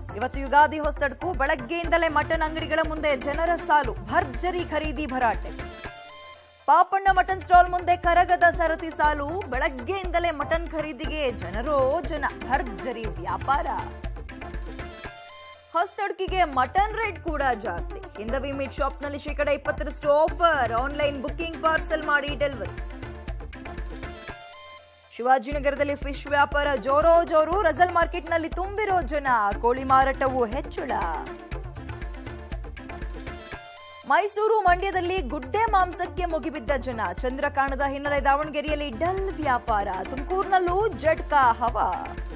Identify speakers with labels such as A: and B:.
A: ಇವತ್ತು ಯುಗಾದಿ ಹೊಸತಡ್ಕು ಬೆಳಗ್ಗೆಯಿಂದಲೇ ಮಟನ್ ಅಂಗಡಿಗಳ ಮುಂದೆ ಜನರ ಸಾಲು ಭರ್ಜರಿ ಖರೀದಿ ಭರಾಟೆ ಪಾಪಣ್ಣ ಮಟನ್ ಸ್ಟಾಲ್ ಮುಂದೆ ಕರಗದ ಸರತಿ ಸಾಲು ಬೆಳಗ್ಗೆಯಿಂದಲೇ ಮಟನ್ ಖರೀದಿಗೆ ಜನರೋ ಜನ ಭರ್ಜರಿ ವ್ಯಾಪಾರ ಹೊಸತಡ್ಕಿಗೆ ಮಟನ್ ರೇಟ್ ಕೂಡ ಜಾಸ್ತಿ ಹಿಂದವಿ ಮೀಟ್ ಶಾಪ್ನಲ್ಲಿ ಶೇಕಡ ಇಪ್ಪತ್ತರಷ್ಟು ಆಫರ್ ಆನ್ಲೈನ್ ಬುಕಿಂಗ್ ಪಾರ್ಸೆಲ್ ಮಾಡಿ ಡೆಲಿವರಿ ಶಿವಾಜಿನಗರದಲ್ಲಿ ಫಿಶ್ ವ್ಯಾಪಾರ ಜೋರೋ ಜೋರು ರಜಲ್ ಮಾರ್ಕೆಟ್ನಲ್ಲಿ ತುಂಬಿರೋ ಜನ ಕೋಳಿ ಮಾರಾಟವು ಹೆಚ್ಚಳ ಮೈಸೂರು ಮಂಡ್ಯದಲ್ಲಿ ಗುಡ್ಡೆ ಮಾಂಸಕ್ಕೆ ಮುಗಿಬಿದ್ದ ಜನ ಚಂದ್ರ ಕಾಣದ ಹಿನ್ನೆಲೆ ದಾವಣಗೆರೆಯಲ್ಲಿ ಡಲ್ ವ್ಯಾಪಾರ ತುಮಕೂರಿನಲ್ಲೂ ಜಡ್ಕಾ ಹವಾ